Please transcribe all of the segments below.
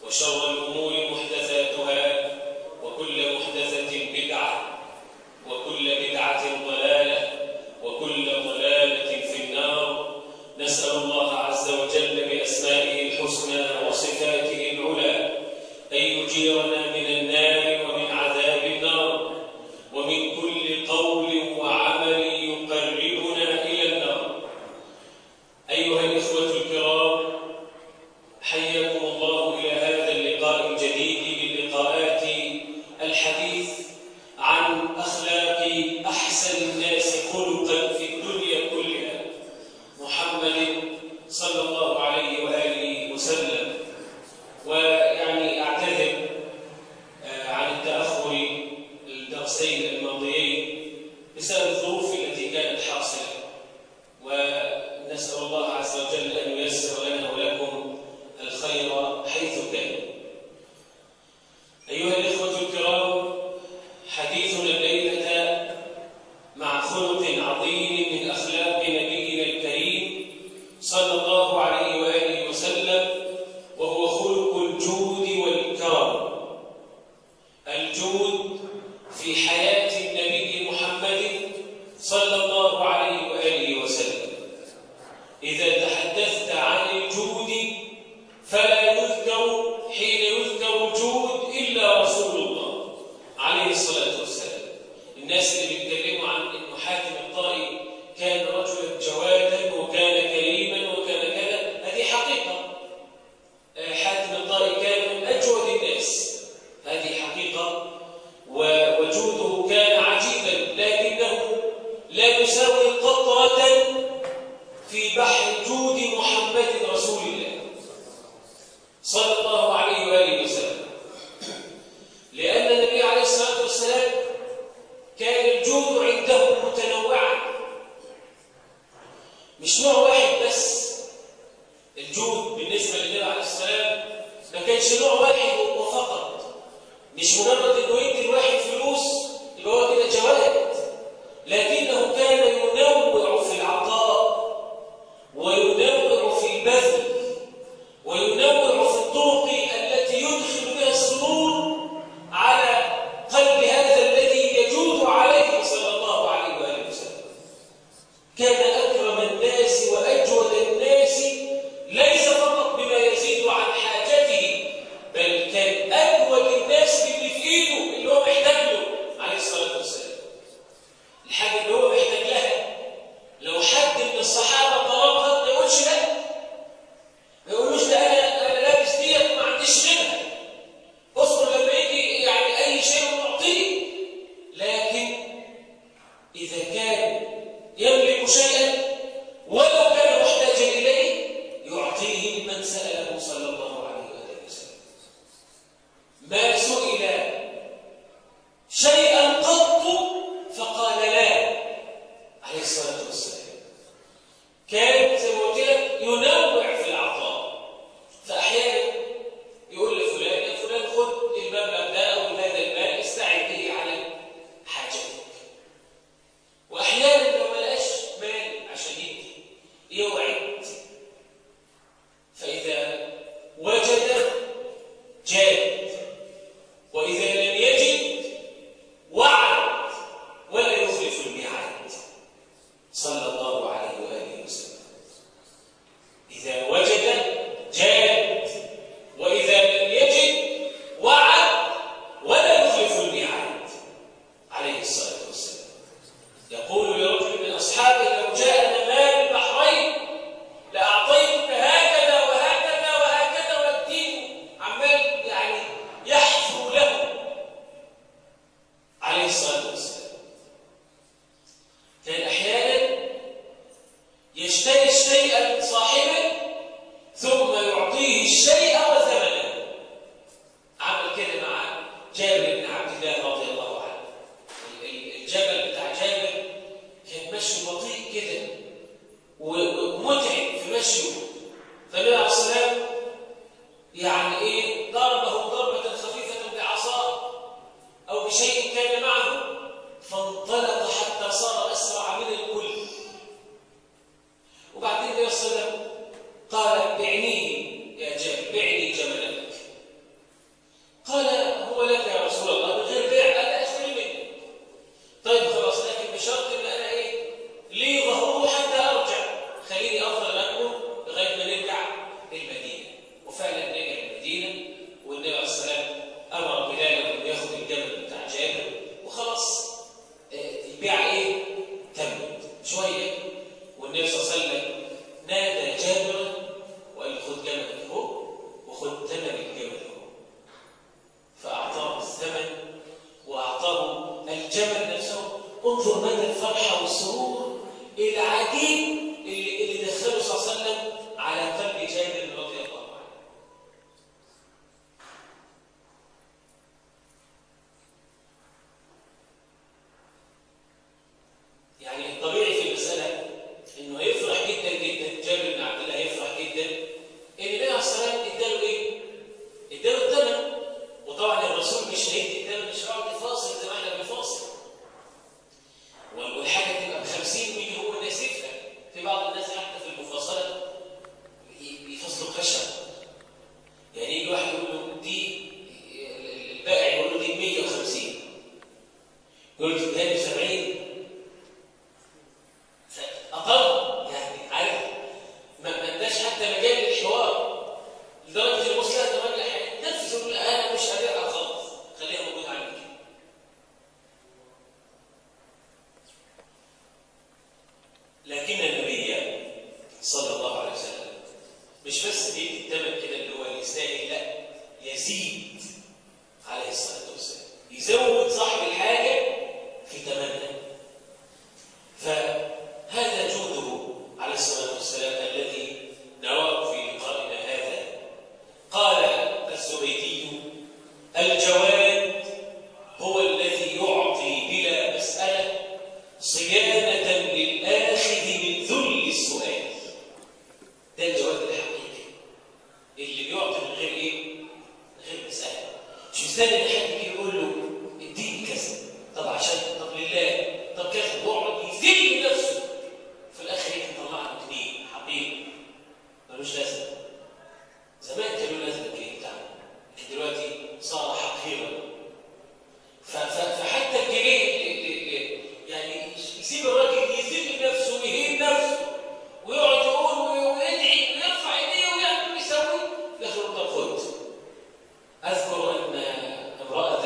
وشر الأمور محدثاتها وكل محدثة بدعة وكل بدعة ضلالة وكل ضلالة في النار نسأل الله عز وجل بأسمائه الحسنى وصفاته العلى أن يجيرنا من النار ومن عذاب النار ومن كل قول وعمل يقربنا إلى النار أيها الإخوة الكرام حياكم الله إلى هذا اللقاء الجديد من لقاءات الحديث عن أخلاق أحسن الناس خلقا في الدنيا كلها محمد صلى الله عليه وآله وسلم ويعني أعتذر آه، عن التأخر الدرسين الماضيين بسبب الظروف التي كانت حاصلة ونسأل الله عز وجل أن ييسر لنا ولكم الخير حيث كان أيها الإخوة الكرام حديثنا الليلة مع خلق عظيم من أخلاق نبينا الكريم صلى الله عليه وآله وسلم وهو خلق الجود والكرم الجود في حياة النبي محمد صلى الله عليه وآله وسلم إذا تحدثت عن الجود فلا يذكر حين يذكر الجود إلا رسول الله عليه الصلاة والسلام الناس اللي بيتكلموا عن إنه حاتم الطائي كان رجلا جوادا وكان كريما وكان كذا هذه حقيقة آه، حاتم الطائي كان من أجود الناس هذه حقيقة و- وجوده كان عجيبا لكنه لا يساوي قطرة في بحر جود محمد رسول الله صلى الله عليه وآله وسلم لأن النبي عليه الصلاة والسلام كان الجود عنده متنوعا مش نوع واحد بس الجود بالنسبة للنبي عليه السلام ما كانش نوع واحد وفقط مش مجرد انه يدي الواحد فلوس يبقى هو كده جواد لكنه كان ينوع في العطاء وينوع في البذل وينوع في الطرق التي يدخل بها السرور على قلب هذا الذي يجود عليه صلى الله عليه واله وسلم كان اكرم الناس واجود الناس ليس فقط بما يزيد عن حاجته بل كان اجود الناس باللي في ايده اللي هو محتاج له عليه الصلاه والسلام الحاجه اللي مش بس بيدي الثمن كده اللي هو يستاهل لا يزيد عليه الصلاه والسلام يزود صاحب الحاجه في ثمنها فهذا جوده عليه الصلاه والسلام الذي نراه في لقائنا هذا قال الزبيدي الجواد هو الذي يعطي بلا مساله صيانه للاخذ من ذل السؤال ده الجواد الحقيقي اللي بيعطي من غير ايه؟ من غير مساله مش مستني ان حد يجي يقول له اديني كذا طب عشان طب لله طب كذا ويقعد يذل نفسه في الاخر يجي يطلع له جنيه حقيقي ملوش لازمه زمان كان له لازمه الجنيه بتاعنا لكن دلوقتي صار حقيرا ف- ف- فحتى الجنيه اللي- اللي- يعني يسيب الراجل يذل نفسه ويهين نفسه ويقعد يقول ويدعي ويرفع ايديه ويعمل ويسوي في الاخر طب خد اذكر ان امراه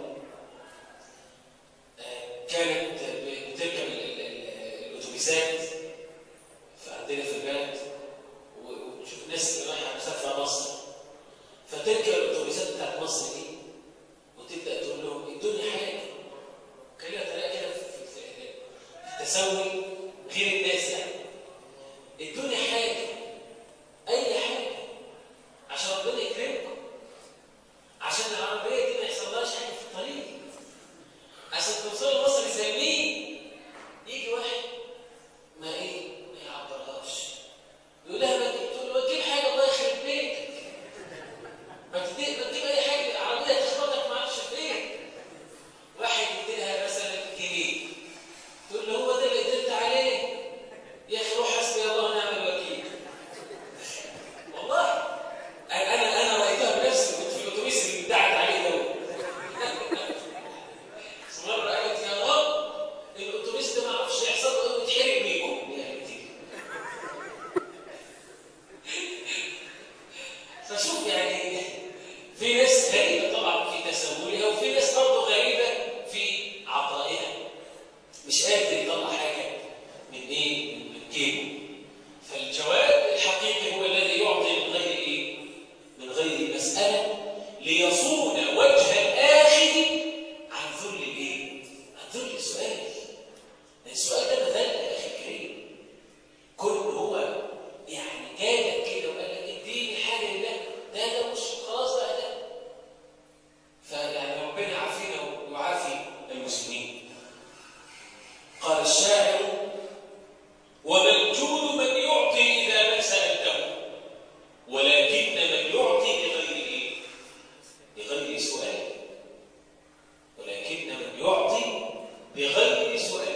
آه، كانت بتركب ال- ال- ال- الاتوبيسات فعندنا في البلد و- وتشوف الناس اللي رايحه مسافره مصر فتركب الاتوبيسات بتاعت مصر دي وتبدا تقول لهم ادوني حاجه كان لها طريقه كده في في- في التسوي غير الناس يعني ادوني حاجه اي حاجه عشان ربنا يكرمكم عشان العربيه دي ما يحصلهاش حاجه في الطريق عشان توصلوا مصر سالمين يجي واحد ما ايه ما يعبرهاش يقول لها ما تجيب تقول له تجيب حاجه الله يخرب بيتك ما تدي ما تجيب اي حاجه العربيه تخبطك ما اعرفش فين واحد يديلها مثلا جنيه تقول له هو ده اللي قدرت عليه يا اخي روح حسبي الله ونعم الوكيل والله انا انا انا رايتها بنفسي كنت في الاتوبيس اللي ادعت عليه ده بس مره قالت يا رب الاتوبيس ده ما اعرفش يحصل له ايه ويتحرق بيكم يا بنتي فشوف يعني في ناس غريبه طبعا في تسولها وفي ناس برضه غريبه في عطائها مش قادر يطلع حاجه من ايه؟ من من جيبه فالجواب الحقيقي هو الذي يعطي من غير ايه؟ من غير مساله ليصون وجه الاخذ عن ذل الايه؟ عن ذل السؤال السؤال ده مذل يا اخي الكريم كل هو يعني جالك كده وقال لك اديني حاجه لله ده ده مش خلاص بقى ده فيعني ربنا يعافينا ويعافي المسلمين قال الشاعر وما الجود من يعطي اذا ما سالته ولكن من يعطي بغير ايه؟ بغير سؤال ولكن من يعطي بغير سؤال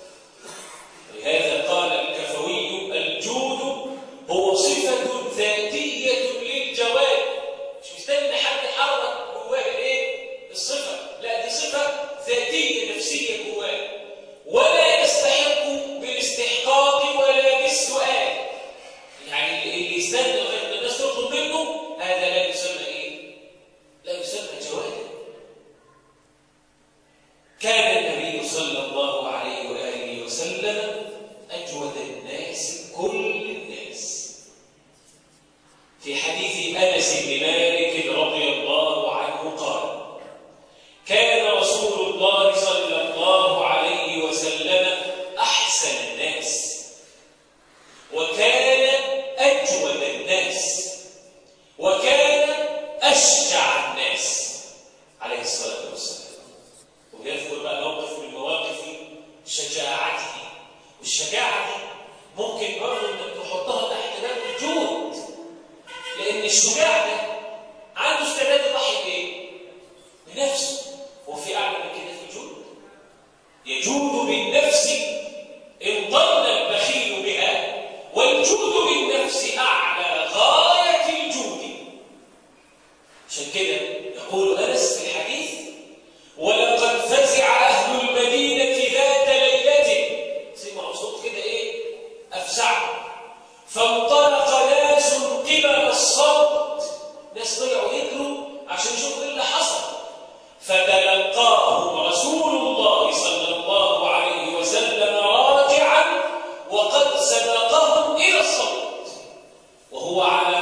لهذا قال الكفوي الجود هو صفة ذاتية للجواد مش مستني حد يحرك جواه الايه؟ الصفة لا دي صفة ذاتية نفسية جواه ولا يستحق بالاستحقاق ولا بالسؤال يعني اللي يستنى لغاية ما الناس تطلب منه هذا لا يسمى ايه؟ لا يسمى جوادا كان النبي صلى الله عليه وآله وسلم أجود الناس كل الناس في حديث أنس بن مالك رضي الله عنه قال كان رسول الله صلى الله عليه وسلم أحسن الناس وكان أجود الناس وكان أشجع الناس عليه الصلاة والسلام ويذكر بقى موقف من مواقف شجاعته والشجاعة دي ممكن برضه انك تحطها تحت باب الجود لأن الشجاع ده عنده استعداد يضحي بإيه؟ بنفسه هو في أعلى من كده في الجود يجود بالنفس إن ضل البخيل بها والجود بالنفس أعلى غاية الجود عشان كده يقول أنس في الحديث ولقد فزع أهل المدينة ذات ليلة سمعوا صوت كده إيه أفزعوا فانطلق ناس قبل الصوت ناس طلعوا يجروا عشان يشوفوا ايه اللي حصل فتلقاهم رسول الله صلى الله عليه وسلم راجعا وقد سبقهم الى الصوت وهو على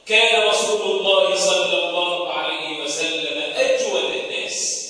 كان رسول الله صلى الله عليه وسلم أجود الناس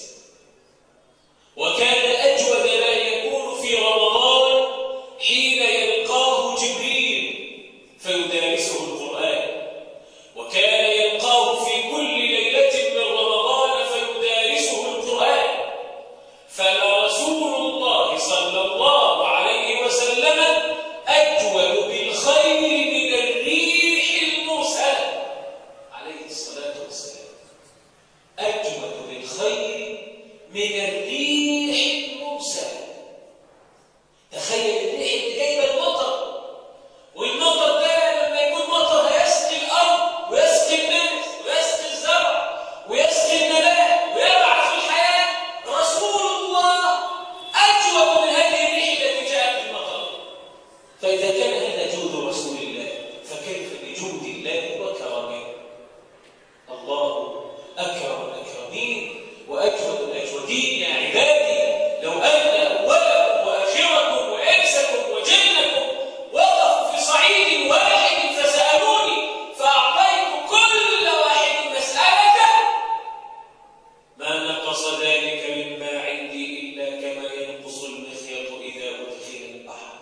وكان أجود ما يكون في رمضان حين يلقاه جبريل فيدارسه القرآن وكان يلقاه في كل ليلة من رمضان فيدارسه القرآن فلرسول الله صلى الله عليه وسلم أجود بالخير من الريح المرسلة عليه الصلاة والسلام أجود بالخير من الريح المرسلة تخيل الريح اللي جايبه المطر والمطر ده لما يكون مطر هيسقي الارض ويسقي الناس ويسقي الزرع ويسقي النبات ويبعث الحياه رسول الله اجود من هذه الريح التي جاءت بالمطر فاذا كان هذا جود رسول الله فكيف بجود الله وكرمه الله اكرم الاكرمين واجود الاجودين يا عبادي لو ان اولكم واخركم وانسكم وجنكم وقفوا في صعيد واحد فسالوني فاعطيت كل واحد مسالته ما نقص ذلك مما عندي الا كما ينقص المخيط اذا ادخل البحر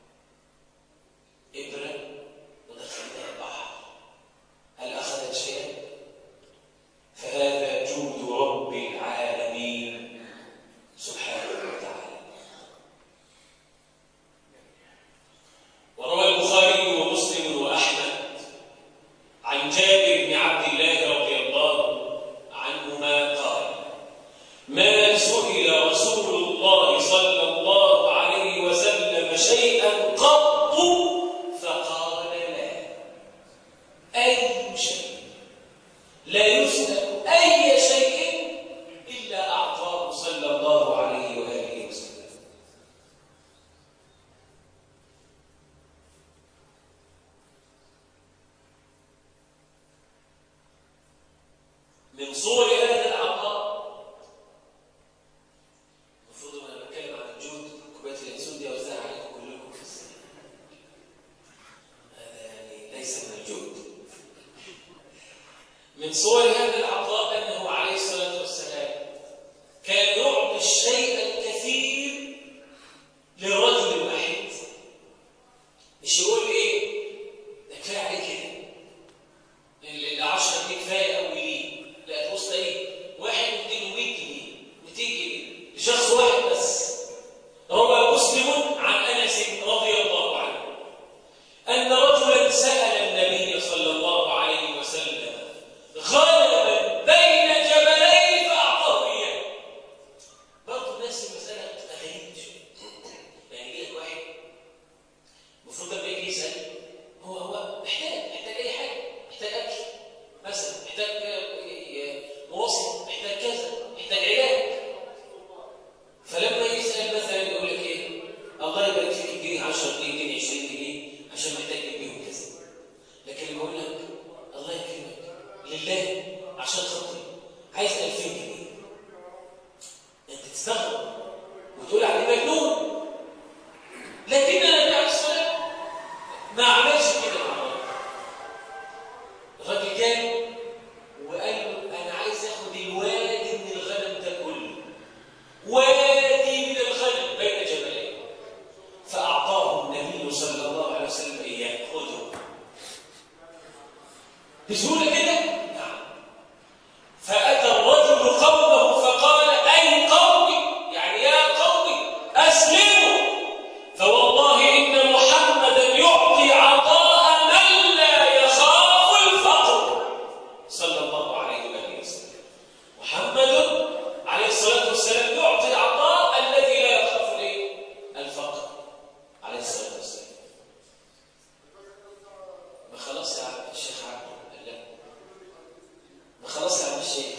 ابره ودخلناها البحر هل اخذت شيئا فهذا جود رب العالمين سبحانه وتعالى وروى البخاري ومسلم واحمد عن جابر بن عبد الله رضي الله عنهما قال ما سئل رسول الله صلى الله عليه وسلم شيئا قط فقال لا اي شيء لا يسأل أي شيء إلا أعطاه صلى الله عليه وآله وسلم من صور هذا العطاء المفروض وانا بتكلم عن الجود كوبايه اليانسون دي اوزعها عليكم كلكم في السنه هذا يعني ليس من الجود من صور هذا العطاء أنه عليه الصلاة والسلام كان يعطي الشيء الكثير للرجل الواحد مش يقول إيه ده كفاية عليه كده ال- العشرة دي كفاية أوي ليه لا تبص إيه واحد مديله 100 جنيه 200 جنيه لشخص واحد بس روى مسلم عن أنس رضي الله عنه أن رجلا سأل النبي صلى الله عليه وسلم غنما بين جبلين فأعطاه إياه برضه الناس المسألة بتبقى غريبة شوية يعني يجي لك واحد المفروض لما يجي يسأل هو هو محتاج محتاج أي حاجة محتاج أكل مثلا محتاج آه، مواصل محتاج كذا محتاج علاج فلما يسأل مثلا يقول لك ايه الله يبارك فيك اديني 10 جنيه اديني 20 جنيه عشان محتاج بيهم كذا لكن اللي بقول لك الله يكرمك لله عشان خاطري عايز 2000 جنيه انت تستغرب وتقول عليه مجنون لكن النبي عليه الصلاه ما عملش كده مع الراجل الراجل جاي وقال له انا عايز اخد الوادي من الغنم ده كله وادي من الغنم بين جبلين فأعطاه النبي صلى الله عليه وسلم إياه خذه بسهولة كده؟ نعم فأتى الرجل قومه فقال أي قومي يعني يا قومي أسلموا فوالله إن محمدا يعطي عطاء من لا يخاف الفقر صلى الله عليه وآله وسلم محمد عليه الصلاة والسلام يعطي العطاء الذي لا يخاف الايه؟ الفقر عليه الصلاة والسلام ما خلاص يا عبد الشيخ عبد قال لا ما خلاص يا عبد الشيخ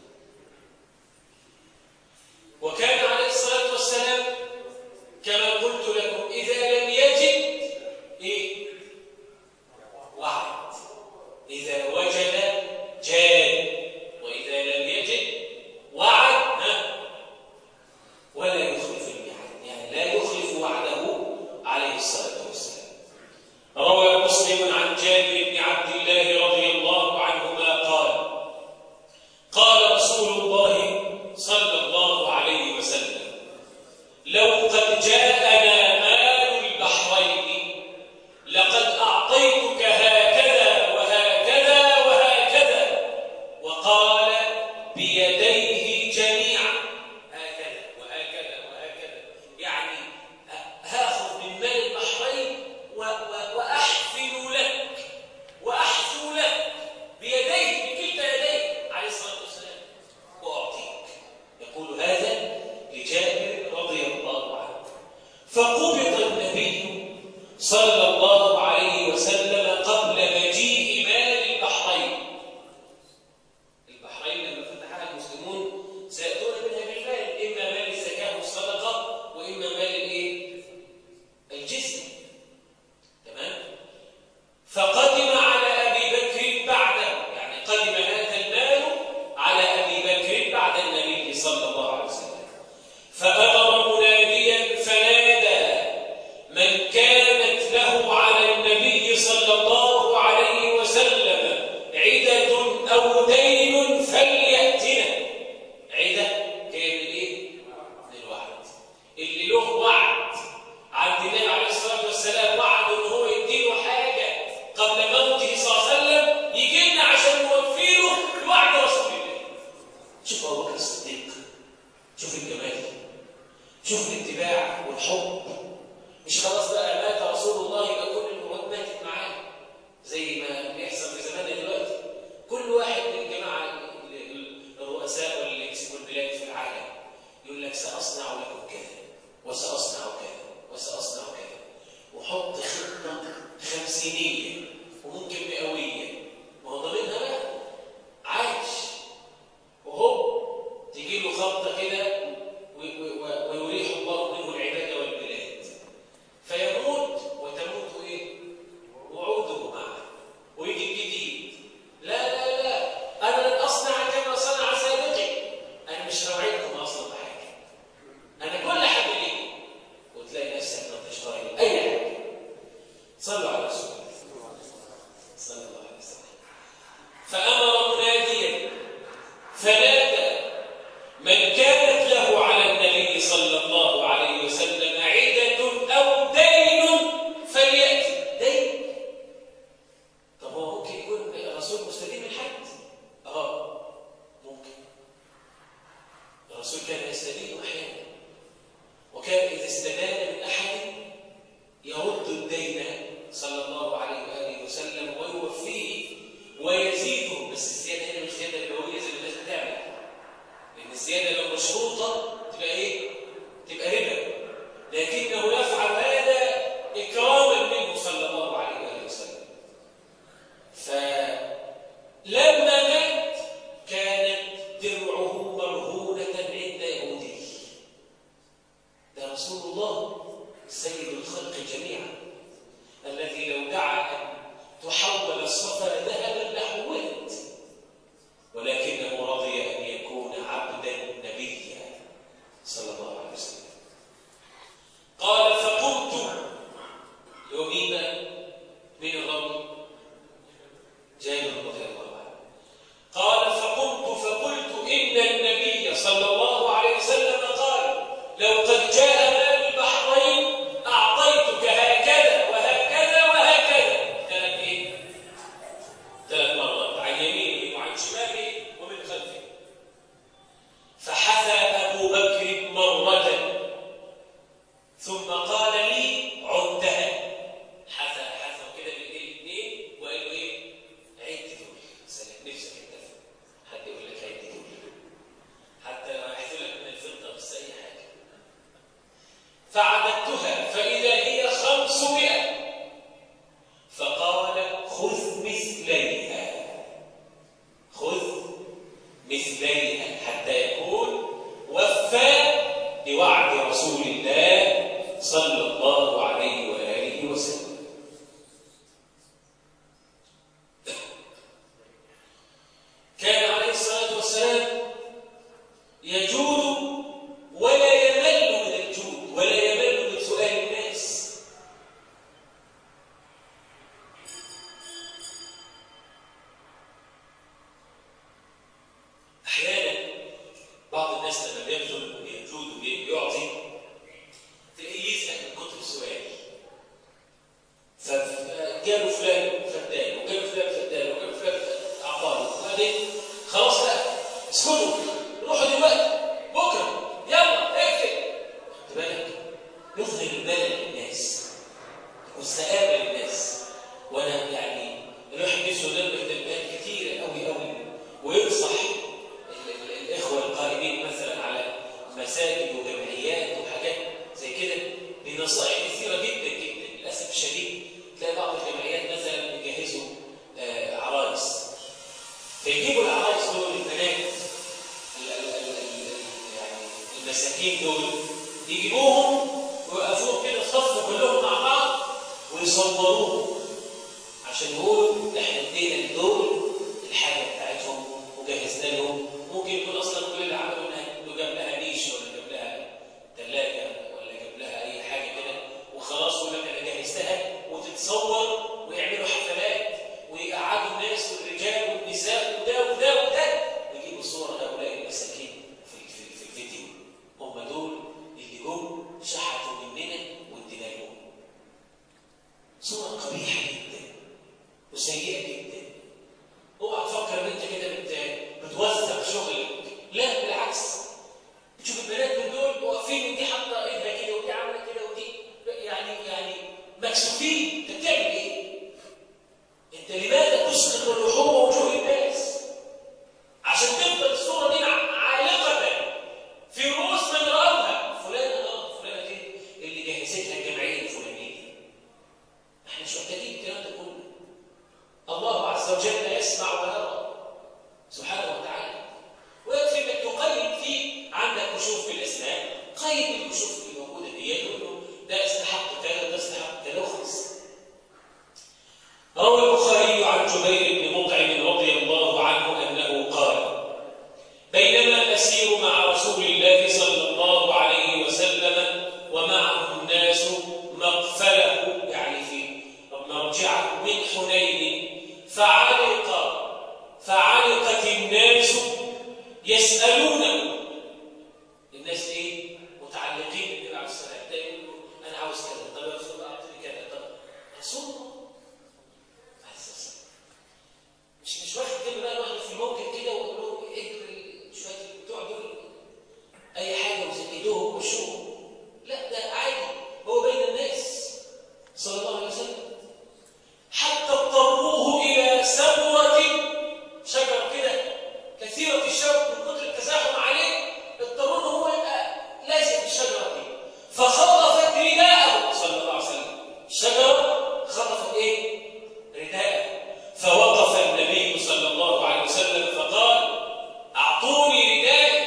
وكان عليه الصلاة والسلام كما قلت لكم إذا لم يجد إيه؟ وعد إذا وجد جاد وإذا لم يجد وعد ها ولا يخلف الميعاد يعني لا يخلف وعده عليه الصلاة والسلام روى مسلم عن جابر بن عبد الله رضي الله صلى الله عليه وسلم قبل مجيء مال البحرين البحرين لما فتحها المسلمون سيأتون منها بالمال إما مال الزكاة والصدقة وإما مال الإيه؟ الجزية تمام؟ فقدم على أبي بكر بعده يعني قدم هذا المال على أبي بكر بعد النبي صلى الله عليه وسلم فأمر مناديا فنادى من كانت له على النبي صلى الله عليه وسلم عدة أو دين فليأتنا عدة جاية من إيه؟ من الوعد اللي له وعد عند النبي عليه الصلاة والسلام وعد إن هو يديله حاجة قبل موته صلى الله عليه وسلم يجي لنا عشان نوفي له وعد رسول الله شوف أبو بكر الصديق شوف الجمال شوف الاتباع والحب مش خلاص بقى مات رسول الله يبقى كل الاموات ماتت معاه زي ما بيحصل في زماننا دلوقتي كل واحد من الجماعه ال- ال- الرؤساء واللي يمسكوا البلاد في العالم يقول لك ساصنع لكم كذا وساصنع كذا وساصنع كذا وحط خطه خمسينيه وممكن مئويه ما هو ضامنها بقى عايش وهو تجي له خبطه كده و- و- و- ويريح الله منه العباد والبلاد فيموت وتموت ايه وعوده معه ويجي الجديد لا لا لا انا لن اصنع كما صنع سابقي انا مش هوعدكم اصلا بحاجه انا كل حاجه ليكم وتلاقي نفسك ما بتشتغل اي حاجه صلوا على رسول الله صلى الله عليه وسلم فامر مناديا فنادى من كانت له على النبي صلى الله عليه وسلم عدة أو دين فليأتي دين طب هو ممكن يكون الرسول مستدين من حد اه ممكن الرسول كان يستدين أحيانا وكان إذا استدان من أحد يرد الدين صلى الله عليه وآله وسلم ويوفيه ويزيده بس الزيادة هنا مش زيادة البوية زي ما الناس بتعمل لأن الزيادة لو مشروطة تبقى إيه؟ تبقى ربا لكنه يفعل هذا إكراما منه صلى الله عليه وآله وسلم فلما مات كانت درعه مرهونة عند يهودي ده رسول الله سيد الخلق جميعا الذي لو دعا أن تحول الصفا ذهبا لحولت ولكنه رضي أن يكون عبدا نبيا صلى الله عليه وسلم قال فقمت يومين من الرمل جابر رضي الله عنه قال فقمت فقلت إن النبي صلى الله عليه وسلم قال لو قد جاء مال البحرين أعطيتك هكذا وهكذا وهكذا ثلاث إيه؟ ثلاث مرات عن يمينه وعن شماله ومن خلفه فحثى أبو بكر مرة ثم قال لي عدها حثى حثى كده بالايه الاثنين وقال له ايه عد دول سلام نفسك انت حد يقول لك عد دول حتى لو يحث لك من الفضه بس اي حاجه فعددتها فاذا هي خمسمائه فقال خذ مثليها خذ مثليها حتى يكون وفى بوعد رسول الله صلى الله عليه وآله وسلم كان عليه الصلاة والسلام يجود ولا يمل من الجود ولا يمل من سؤال الناس أحيانا بعض الناس لما بيبذل ويجود ويعطي تلاقيه يزهق من كتر السؤال فجاله فلان فدان وجاله فلان فدان وجاله فلان عقاري وبعدين خلاص بقى اسكتوا روحوا دلوقتي بكره يلا اقفل خد بالك يظهر الملل للناس والسآمة للناس وانا يعني الواحد نفسه ينبه تنبيهات كتيرة قوي قوي وينصح ال- ال- الاخوه القائمين مثلا على مساجد وجمعيات وحاجات زي كده بنصائح كثيره جدا جدا للاسف الشديد ويصوروه عشان يقولوا احنا ادينا لدول الحاجه بتاعتهم وجهزنا لهم ممكن يكون اصلا كل اللي عمله انه جاب لها نيش ولا جاب لها ثلاجه ولا جاب لها اي حاجه كده وخلاص يقول لك انا جهزتها وتتصور ويعملوا حفلات ويقعدوا الناس والرجال والنساء وده وده وده ويجيبوا صور هؤلاء المساكين في في في الفيديو هم دول اللي جم شحتوا مننا وادينا لهم صورة قبيحة جدا وسيئة جدا اوعى تفكر ان انت كده بت... بتوزع شغلك لا بالعكس بتشوف البنات من دول واقفين ودي حاطه ايدها كده ودي عامله كده ودي يعني يعني مكسوفين انت بتعمل ايه؟ انت لماذا تسقط اللحوم وجوه الناس؟ عشان تفضل الصوره دي عالقه في رؤوس من راوها فلانه اه فلانه دي اللي جهزتها الجمعيه الفلانيه دي احنا مش محتاجين الكلام ده كله الله عز وجل يسمع ويرى سبحانه وتعالى ويكفي انك تقيد في عندك كشوف في الاسنان قيد الكشوف اللي موجوده دي يقول له ده استحق كذا ده استحق كذا وخلص روى البخاري عن جبير بن مطعم رضي الله عنه انه قال بينما اسير مع رسول الله صلى الله عليه وسلم ومعه الناس مقفله يعني في مرجعه من حنين فعلق فعلقت الناس يسالونه الناس ايه متعلقين بالنبي عليه الصلاه والسلام ده يقول له انا عاوز كذا طب يا رسول الله اعطيني كذا طب رسول الله عليه الصلاه والسلام مش مش واخد كده بقى واحد في موقف كده ويقول له اجري شويه بتوع دول اي حاجه وزقدوهم وشوهم لا ده عادي هو بين الناس صلى الله عليه وسلم حتى اضطروه الى سمره شجره كده كثيره الشوك من كتر التزاحم عليه اضطروه ان هو يبقى لازم في الشجره دي فخطفت رداءه صلى الله عليه وسلم الشجره خطفت ايه؟ رداءه فوقف النبي صلى الله عليه وسلم فقال اعطوني ردائي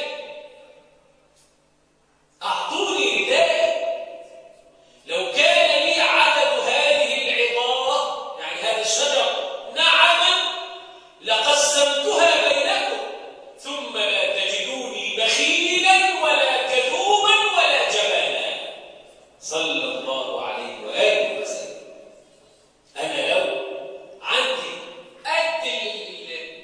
اعطوني ردائي لو كان لي عدد هذه العظام يعني هذا الشجر نعما لقسمتها بينكم ثم لا تجدوني بخيلا ولا كذوبا ولا جبانا صلى الله عليه واله وسلم انا لو عندي قد ال-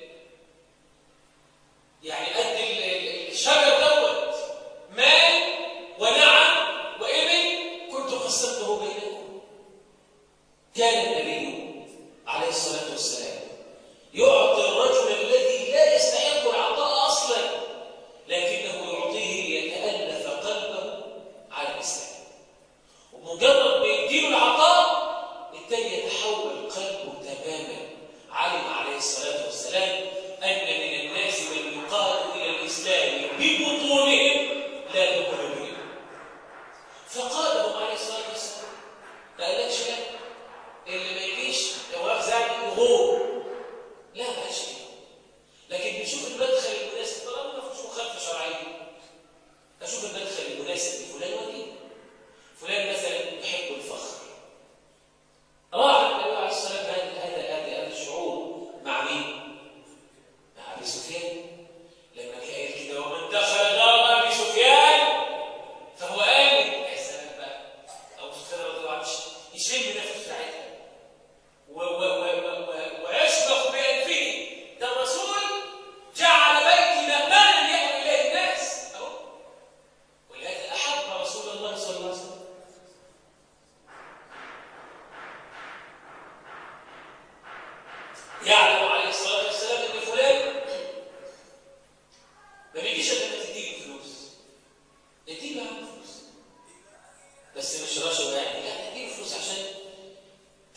يعني قد ال- ال- الشجر دوت مال ونعم وابل كنت قسمته بينكم كان النبي عليه الصلاه والسلام يعطي الرجل الذي لا يستحق العطاء اصلا لكنه يعطيه ليتالف قلبه على الاسلام ومجرد ما يديله العطاء التاني يتحول قلبه تماما علم عليه الصلاه والسلام ان من الناس من يقال الى الاسلام ببطونهم لا بقلوبهم فقالهم عليه الصلاه والسلام ما قالكش لا اللي ما يجيش جواب زعل وغور لا ما قالش كده لكن بنشوف المدخل المناسب طالما ما فيش مخالفه شرعيه اشوف المدخل المناسب لفلان ودي فلان مثلا يحب الفخر راح النبي عليه الصلاه والسلام هذا هذا هذا هذا الشعور مع مين؟ مع ابي سفيان لما كان كده ومن دخل دار ابي سفيان فهو امن يا سلام بقى ابو سفيان رضي الله عنه يشم نفسه ساعتها و- و- و- و- و- ويشبخ بانفه ده الرسول جعل بيتي مأمنا يأوي اليه الناس اهو ولهذا احب رسول الله صلى الله عليه وسلم يعلم عليه الصلاه والسلام ان فلان ما بيجيش الا لما تديله فلوس اديله يا عم فلوس بس مش رشوه يعني لا اديله فلوس عشان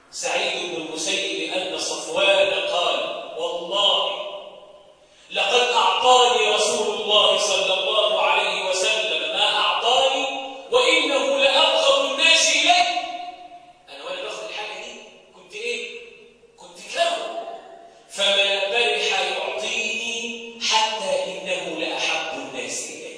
سعيد بن المسيب أن صفوان قال والله لقد أعطاني رسول الله صلى الله عليه وسلم ما أعطاني وإنه لأبغض الناس إلي أنا وأنا باخد الحاجة دي كنت إيه؟ كنت كره فما برح يعطيني حتى إنه لأحب الناس إلي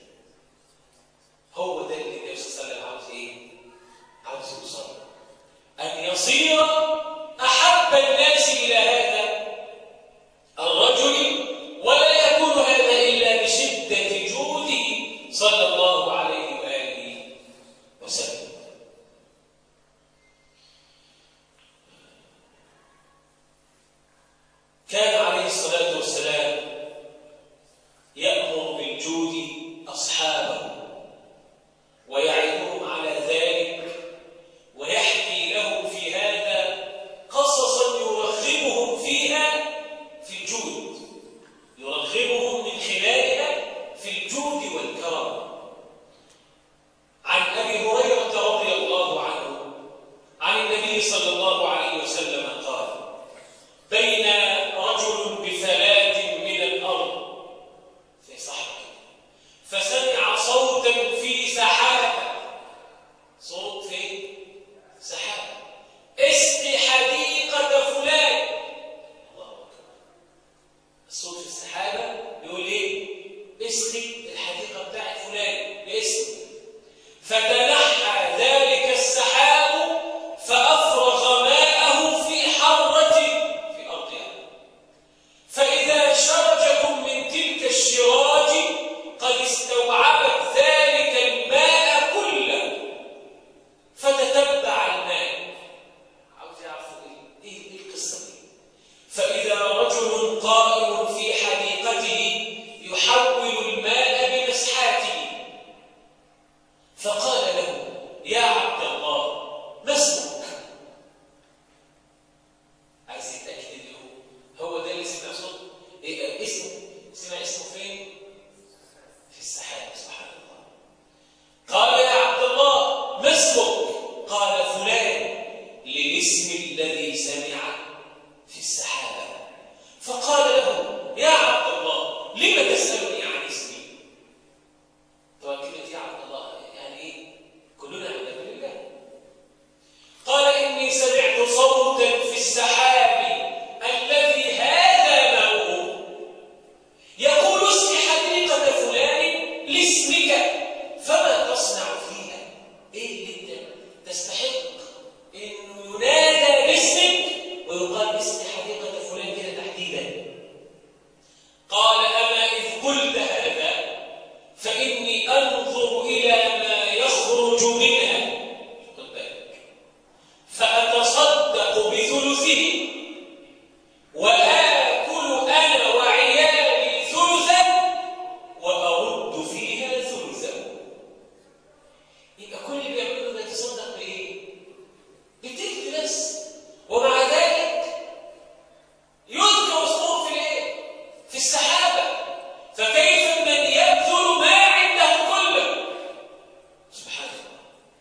هو ده اللي النبي صلى الله عليه وسلم عاوز إيه؟ عاوز يوصل أن يصير أحب الناس إلى هذا الرجل ولا يكون هذا إلا بشدة جوده صلى الله عليه وآله وسلم كان عليه الصلاة والسلام يأمر بالجود أصحابه ويعظهم على ذلك ويحكي لهم في هذا قصصا يرغبهم فيها في الجود يرغبهم من خلالها في الجود والكرم عن ابي هريره رضي الله عنه عن النبي صلى الله عليه وسلم قال بين رجل بفلاة من الارض في صحراء فسمع صوتا في سحابه صوت في سحابه اسقي حديقه فلان الله اكبر الصوت في السحابه يقول ايه اسقي الحديقه بتاعت فلان باسمه فتنحى ذلك السحاب فافرغ ماءه في حره في ارضها فإذا شرجة من تلك الشراج قد استوعبت ذلك الماء كله فتتبع الماء عاوز يعرفوا ايه ايه إيه القصه دي فإذا رجل قائم في حديقته يحول الماء بمسحاته فقال له يا عبد الله ما اسمك عايز يتأكد ان هو هو ده اللي سمع صوت إيه اسمه سمع اسمه فين؟ في السحاب سبحان الله قال يا عبد الله ما اسمك؟ قال فلان للاسم الذي سمع في السحابة فقال له يا عبد الله لم تسألني عن اسمي؟ طبعا كلمة يا عبد الله يعني ايه؟ كلنا عباد لله قال إني سمعت صوتا في السحاب الذي هذا ماؤه يقول اسم حديقة فلان لاسمك فما تصنع فيها ايه اللي انت تستحق انه ينادى باسمك ويقال اسم حديقة فلان كده تحديدا قال أما إذ قلت هذا فإني أنظر إلى ما يخرج منها خد بالك فأتصدق بثلثه وآكل أنا وعيالي ثلثا وأرد فيها ثلثه يبقى كل اللي بيعمله ده يتصدق بإيه؟ بتلت بس ومع ذلك يذكر اسمه في الايه؟ في السحابة فكيف من يبذل ما عنده كله سبحان الله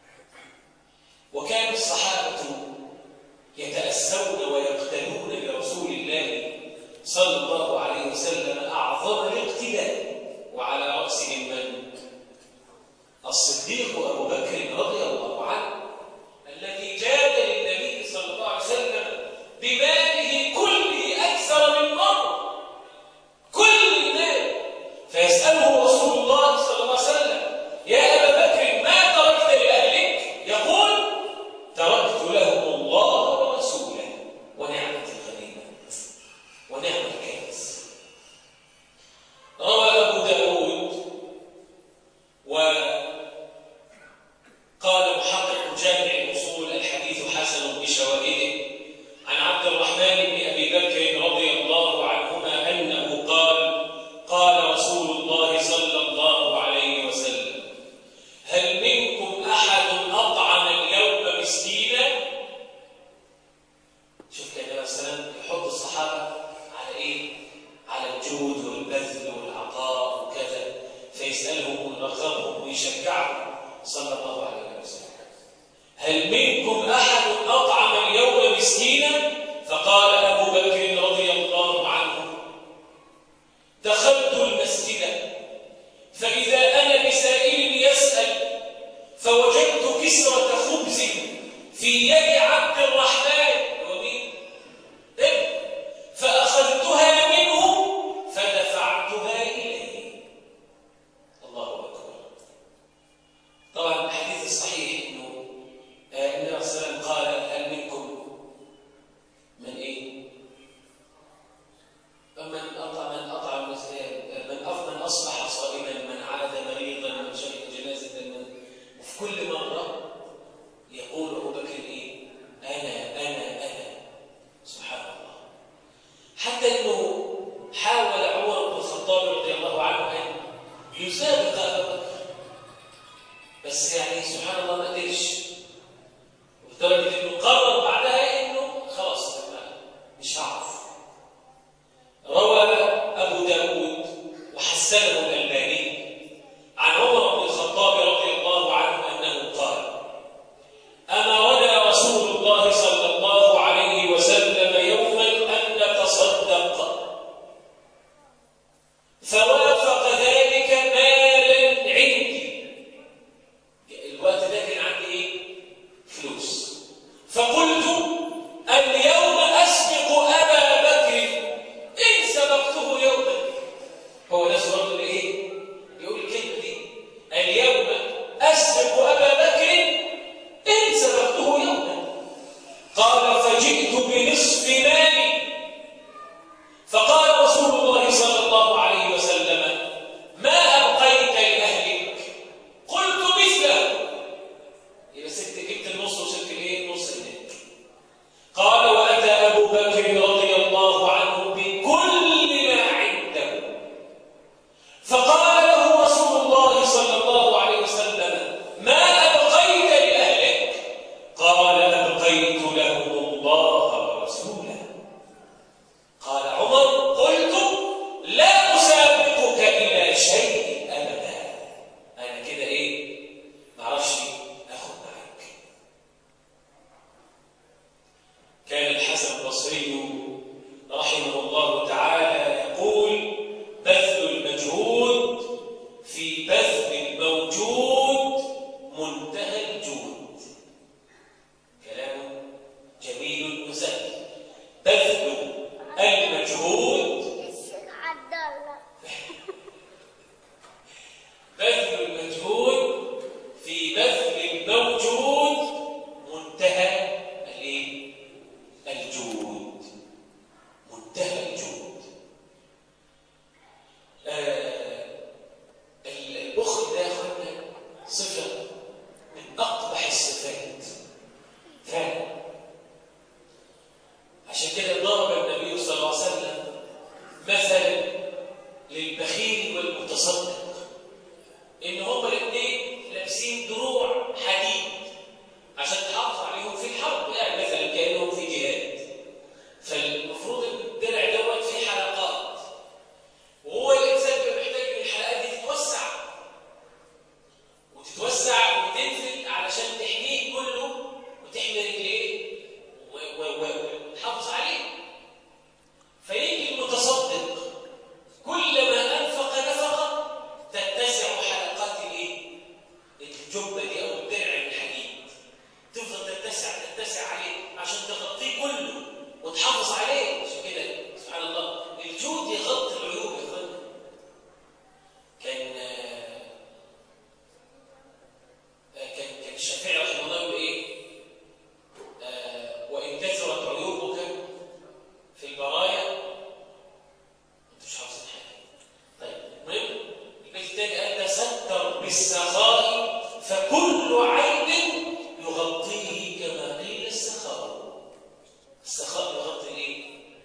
وكان الصحابة يتأسون ويقتدون برسول الله صلى الله عليه وسلم أعظم الاقتداء وعلى رأسهم من؟ الصديق أبو بكر رضي الله عنه الذي جاد للنبي صلى الله عليه وسلم بماله كله أكثر من مرة كل المال فيسأله رسول الله صلى الله عليه وسلم يا أبا بكر ما تركت لأهلك يقول تركت لهم الله ورسوله ونعمة الغنيمة ونعمة الكنز اليوم أسبق أبا بكر إن سبقته يوما هو ناس برضه إيه؟ يقول الكلمة دي اليوم أسبق أبا بكر إن سبقته يوما قال فجئت بنصف مالي فقال رسول الله صلى الله عليه وسلم ما أبقيت لأهلك قلت مثله يبقى ست جبت النص وسبت الايه النص النت قال واتى ابو بكر رضي الله عنه بكل ما عنده فقال له رسول الله صلى الله عليه وسلم ما ابقيت لاهلك قال ابقيت لهم الله ورسوله قال عمر قلت لا اسابقك الى شيء ابدا انا كده ايه معرفش اخد معاك كان الحسن البصري رحمه الله تعالى يقول بذل المجهود في بذل الموجود منتهى الجود كلام جميل وسهل بذل المجهود عبد الله بذل المجهود في بذل الموجود منتهى الايه الجود منتهى الجود آه البخل ده يا اخوانا صفه من اقبح الصفات فعلا عشان كده ضرب النبي صلى الله عليه وسلم مثلا للبخيل والمتصدق ان هما الاثنين لابسين دروع حديد عشان تحافظ عليهم في الحرب يعني مثلا كانهم في جهاد فالمفروض ان الدرع دوت فيه حلقات وهو الانسان بيبقى محتاج ان الحلقات دي تتوسع وتتوسع وتنزل علشان تحميه كله وتحمي رجليه و- و- و- وتحافظ عليه فيجي المتصدق كلما انفق نفقه تتسع حلقات الايه؟ الجبه دي او الدرع الحديد تفضل تتسع تتسع عليه عشان تغطيه كله وتحافظ عليه عشان كده سبحان الله الجود يغطي العيوب يا اخوانا كان آه، آه، كان كان الشافعي رحمه الله يقول ايه؟ آه، وان كثرت عيوبك في البرايا انتوا مش حافظين حاجه طيب المهم البيت الثاني قال تستر بالسخاء فكل عيب يغطيه كما قيل السخاء السخاء يغطي الايه؟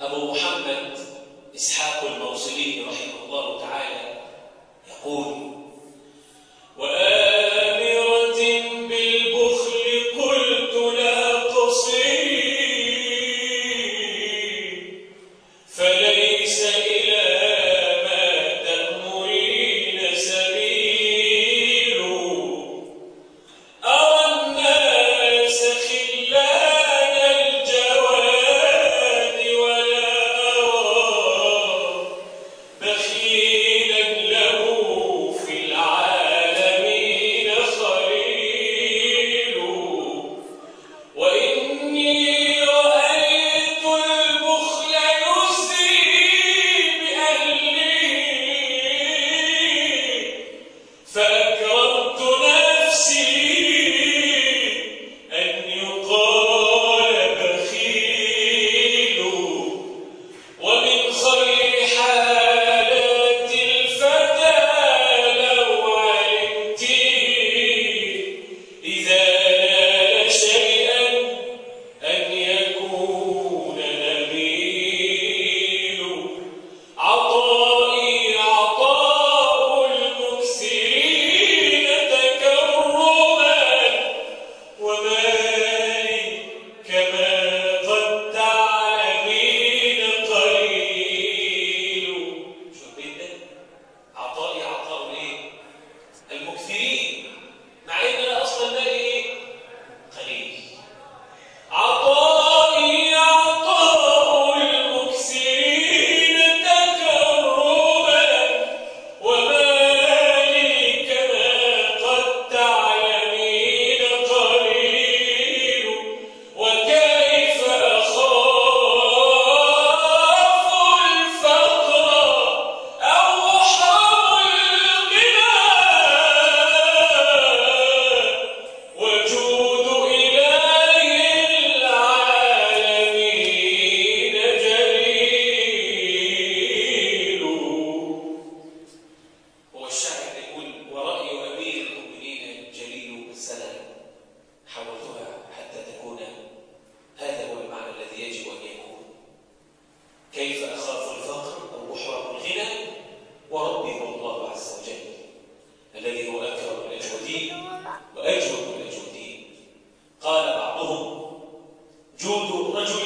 أبو محمد إسحاق الموصلي رحمه الله تعالى يقول وآمرة بالبخل قلت لا تصير فليس إلى ما تأمرين سبيل أرى الناس خلان الجواد ولا أرى بخيلا له في العالمين خليل وإني رأيت البخل يسري بأهله فأكرمت نفسي أن يقال بخيل ومن خير حالات الفتى لو علمت إذا نال شيئا أن يكون نبيل عطائي عطاء المكسرين تكرما ومالي كما قد تعلمين قليل شو البيت ده؟ عطائي عطاء ايه؟ المكثرين مع ان انا اصلا مالي ايه؟ قليل عطائي عطاء المكثرين تكرما ومالي كما قد تعلمين قليل وكيف أخاف الفقر أو أحرم الغنى وجود إله العالمين جليل هو الشاعر يقول ورأي أمير المؤمنين جليل السلام حولتها حتى تكون هذا هو المعنى الذي يجب أن يكون كيف أخاف الفقر أو أحرم الغنى وربي هو الله عز وجل الذي هو أكرم الأجودين وأجود الأجودين قال بعضهم جود الرجل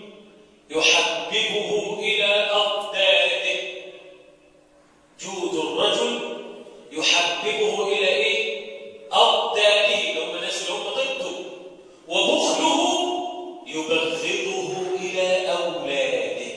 يحببه إلى أضداده جود الرجل يحببه إلى إيه؟ أضداده اللي هم الناس اللي هم ضده وبخله يبغضه إلى أولاده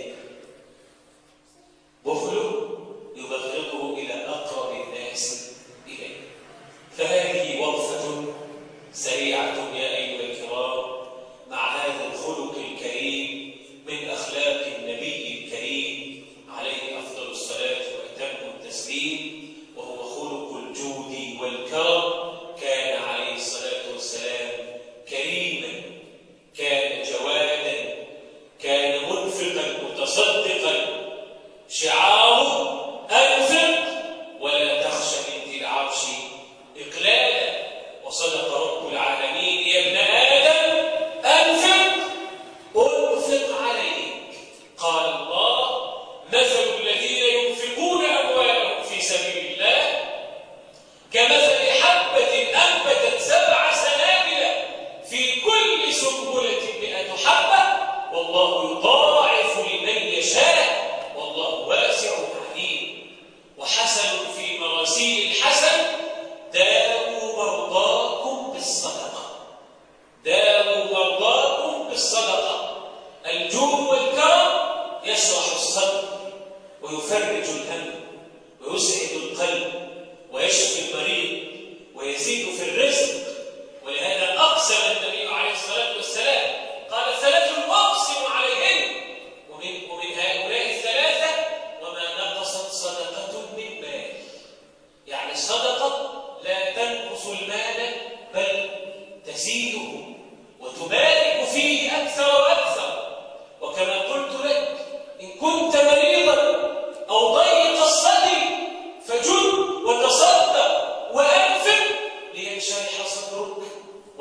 بخله يبغضه إلى أقرب الناس إليه فهذه وقفة سريعة يا أيها الكرام مع هذا الخلق الكريم من أخلاق النبي الكريم عليه أفضل الصلاة وأتم التسليم وهو خلق الجود والكرم كان عليه الصلاة والسلام كريما كان جوادا كان منفقا متصدقا شعاره أنفق ولا تخشى من ذي العرش إقلالا وصدق رب العالمين يا ابن آدم أنفق أنفق عليك قال الله مثل الذين ينفقون أموالهم في سبيل الله كمثل حبة أنبتت سبع سنابل في كل سنبلة مئة حبة والله يضاعف لمن يشاء والله واسع عليم وحسن في مراسيل الحسن داووا مرضاكم بالصدقة داووا مرضاكم بالصدقة الجود والكرم يشرح الصدر ويفرج الهم ويسعد القلب ويشفي المريض ويزيد في الرزق ولهذا أقسم النبي عليه الصلاة والسلام قال ثلاث أقسم عليهن ومن, ومن هؤلاء الثلاثة وما نقصت صدقة من مال يعني الصدقة لا تنقص المال بل تزيده وتبارك فيه أكثر وأكثر وكما قلت لك إن كنت مريضا أو ضيق الصدر فجد وتصدق وأنفق لينشرح صدرك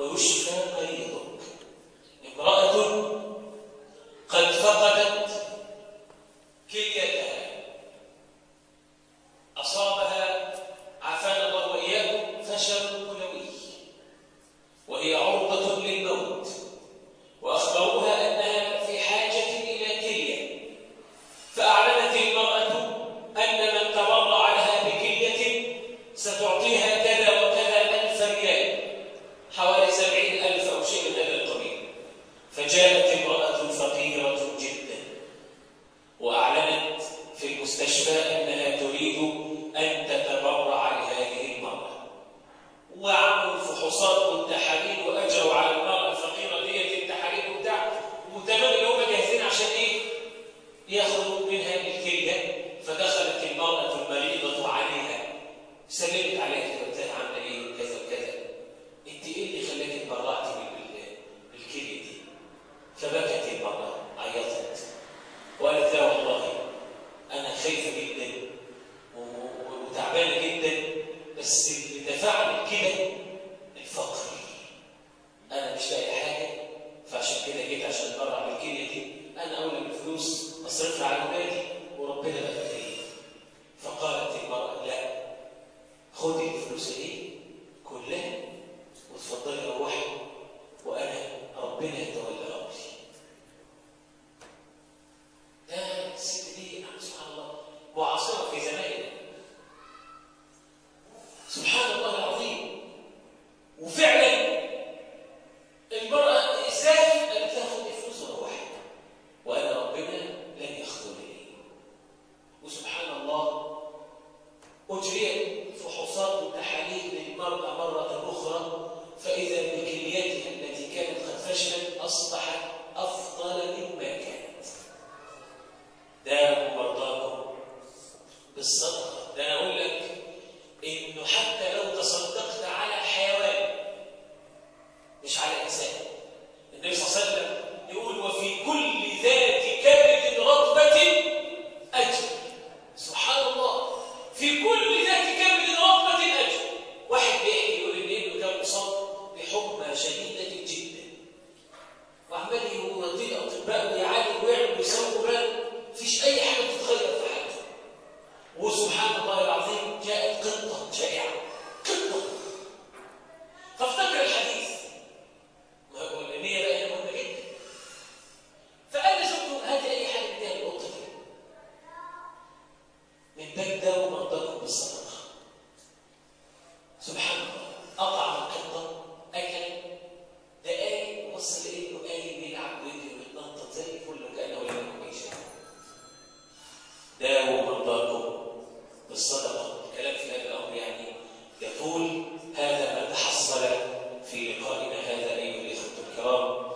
ويشفى مريضك امرأة قد فقدت يخرج منها الكلية فدخلت المرأة المريضة عليها سلمت عليها قلت لها عاملة إيه وكذا وكذا أنت إيه اللي خلاك اتبرعتي بال- بالكلية دي؟ فبكت المرأة عيطت وقالت لا والله أنا خايفة جدا و- و- وتعبانة جدا بس اللي دفعني كده الفقر انا مش لاقي حاجه فعشان كده جيت عشان اتبرع بالكليه دي انا اولى بالفلوس اصرفها على اولادي وربنا بقى كريم فقالت المراه لا خدي الفلوس دي كلها وتفضلي روحي وانا ربنا يتولى امري ده الست دي سبحان الله معاصره في زماننا سبحان الله العظيم وفعلا المرأة ازاي قالت لها خدي فلوس وروحي وأنا ربنا لن يخذلني وسبحان الله أجريت فحوصات وتحاليل للمرأة مرة أخرى فإذا بكليتها التي كانت قد فشلت أصبحت أفضل مما كانت داووا مرضاكم بالصدقة ده أنا أقول لك إنه حتى لو تصدقت على حيوان مش على إنسان النبي صلى الله عليه وسلم يقول وفي كل ذات كبد رطبة أجر سبحان الله في كل ذات كبد رطبة أجر واحد بيحكي يقول إن ابنه كان مصاب بحمى شديدة جدا وعمال يوديه الأطباء ويعالج ويعمل ويسوي ويعمل مفيش أي حاجة بتتغير في حياته وسبحان الله العظيم جاءت قطة شائعة قطة فافتكر الحديث ما هو النية بقى هنا مهمة جدا فقال لزوجته هاتي أي حاجة تاني القطة دي من باب داووا مرضاكم بالصدقة سبحان الله أطعم القطة أكل دقايق وصل لابنه قايم بيلعب ويجري ويتنطط زي الفل وكأنه لم يكن أي شيء داووا مرضاكم بالصدقة الكلام في هذا الأمر يعني يطول هذا ما تحصل في لقائنا هذا أيها الإخوة الكرام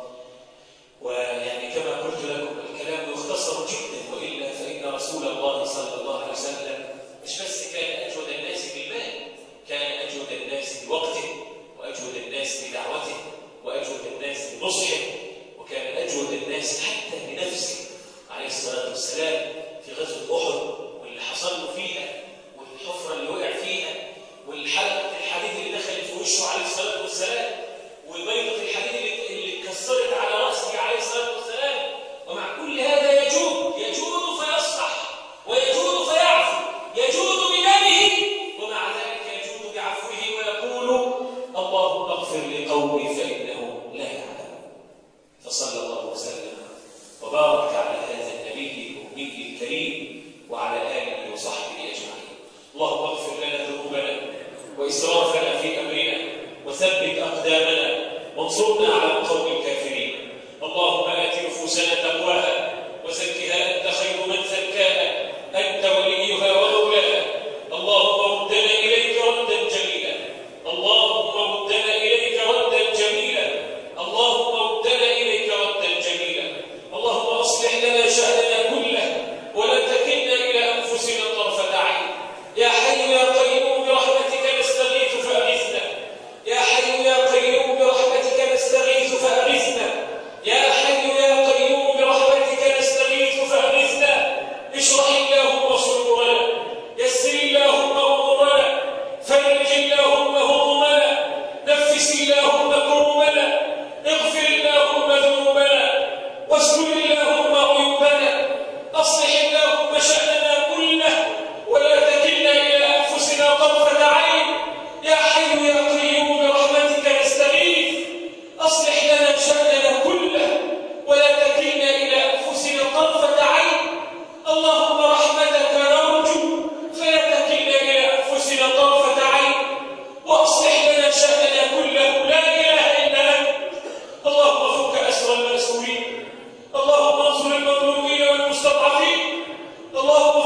ويعني كما قلت لكم الكلام يختصر جدا وإلا فإن رسول الله صلى الله عليه وسلم مش بس كان أجود الناس بالمال كان أجود الناس بوقته وأجود الناس بدعوته وأجود الناس بنصحه وكان أجود الناس حتى بنفسه عليه الصلاة والسلام في غزوة أحد واللي حصل له فيها والحفرة اللي وقع فيها والحلقة الحديد اللي دخلت في وشه عليه الصلاة والسلام والبيضة الحديد اللي اللي اتكسرت على رأسه عليه الصلاة والسلام ومع كل هذا يجود يجود فيصفح ويجود فيعفو يجود بدمه ومع ذلك يجود بعفوه ويقول اللهم اغفر لقومي فإنهم لا يعلمون فصلى الله وسلم وبارك على هذا النبي الأمي الكريم وعلى آله وصحبه أجمعين اللهم اغفر لنا ذنوبنا وإسرافنا في أمرنا وثبت أقدامنا وانصرنا على القوم الكافرين اللهم آت نفوسنا تقواها وزكها أنت خير من زكاها أنت وليها ومولاها اللهم ردنا إليك ردا جميلا اللهم ردنا إليك ردا جميلا اللهم ردنا إليك ردا جميلا اللهم أصلح لنا شأننا كله ولا تكلنا إلى أنفسنا طرفة عين يا حي يا قيوم برحمتك نستغيث فأغثنا يا حي يا قيوم برحمتك نستغيث فأغثنا يا حي يا قيوم برحمتك نستغيث فأغثنا اشرح اللهم صدورنا يسر اللهم أمورنا فرج اللهم همومنا نفس اللهم كربنا اغفر اللهم ذنوبنا واستر اللهم عيوبنا اصلح اللهم شأننا كله ولا تكلنا إلى أنفسنا طرفة عين يا حي يا قيوم برحمتك نستغيث أصلح لنا شأننا كله ولا تكلنا إلى أنفسنا طرفة عين اللهم رحمتك نرجو فلا تكلنا إلى أنفسنا طرفة عين وأصلح لنا شأننا كله لا إله إلا أنت اللهم فك أسر المأسورين اللهم انصر المظلومين والمستضعفين اللهم